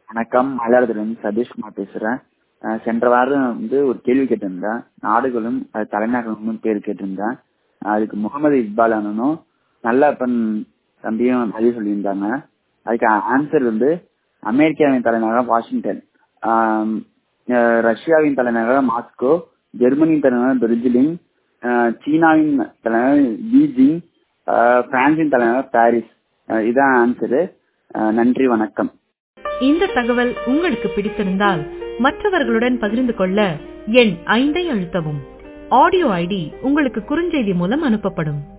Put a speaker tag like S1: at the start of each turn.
S1: வணக்கம் மயிலாடுதுறையிலிருந்து சதீஷ்குமார் பேசுறேன் அஹ் சென்ற வாரம் வந்து ஒரு கேள்வி கேட்டிருந்தேன் நாடுகளும் அது தலைநகரங்களும் பேர் கேட்டிருந்தேன் அதுக்கு முகமது இக்பால் அண்ணனும் நல்லப்பன் தம்பியும் பதில் சொல்லியிருந்தாங்க அதுக்கு ஆன்சர் வந்து அமெரிக்காவின் தலைநகரம் வாஷிங்டன் ஆம், அஹ் ரஷ்யாவின் தலைநகரம் மாஸ்கோ ஜெர்மனியின் தலைநகரம் பெர்ஜிலிங் அஹ் சீனாவின் தலைநகரம் பீஜிங் அஹ் பிரான்சின் தலைநகரம் பாரிஸ் அஹ் இதான் ஆன்சரு நன்றி வணக்கம்
S2: இந்த தகவல் உங்களுக்கு பிடித்திருந்தால் மற்றவர்களுடன் பகிர்ந்து கொள்ள எண் ஐந்தை அழுத்தவும் ஆடியோ ஐடி உங்களுக்கு குறுஞ்செய்தி மூலம் அனுப்பப்படும்